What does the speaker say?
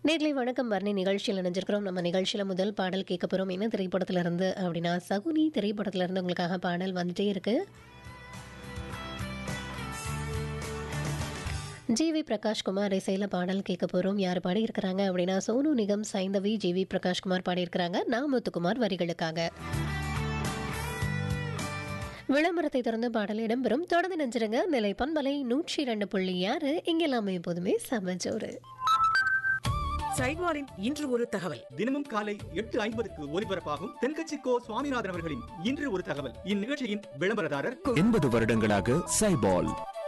நேர்களை வணக்கம் வர்ணி நிகழ்ச்சியில் இணைஞ்சிருக்கிறோம் நம்ம நிகழ்ச்சியில் முதல் பாடல் கேட்க போகிறோம் என்ன திரைப்படத்துல இருந்து அப்படின்னா சகுனி திரைப்படத்துல இருந்து உங்களுக்காக பாடல் வந்துட்டே இருக்கு ஜிவி பிரகாஷ்குமார் இசையில் பாடல் கேட்க போகிறோம் யார் பாடியிருக்கிறாங்க அப்படின்னா சோனு நிகம் சைந்தவி ஜிவி பிரகாஷ்குமார் பாடியிருக்கிறாங்க நான் முத்துக்குமார் வரிகளுக்காக விளம்பரத்தை தொடர்ந்து பாடல் இடம்பெறும் தொடர்ந்து நெஞ்சிருங்க நிலை பண்பலை நூற்றி இரண்டு புள்ளி ஆறு இங்கெல்லாமே எப்போதுமே சமச்சோறு சைவாரின் இன்று ஒரு தகவல் தினமும் காலை எட்டு ஐம்பதுக்கு ஒலிபரப்பாகும் தென்கட்சி கோ சுவாமிநாதன் அவர்களின் இன்று ஒரு தகவல் இந்நிகழ்ச்சியின் விளம்பரதாரர் எண்பது வருடங்களாக சைபால்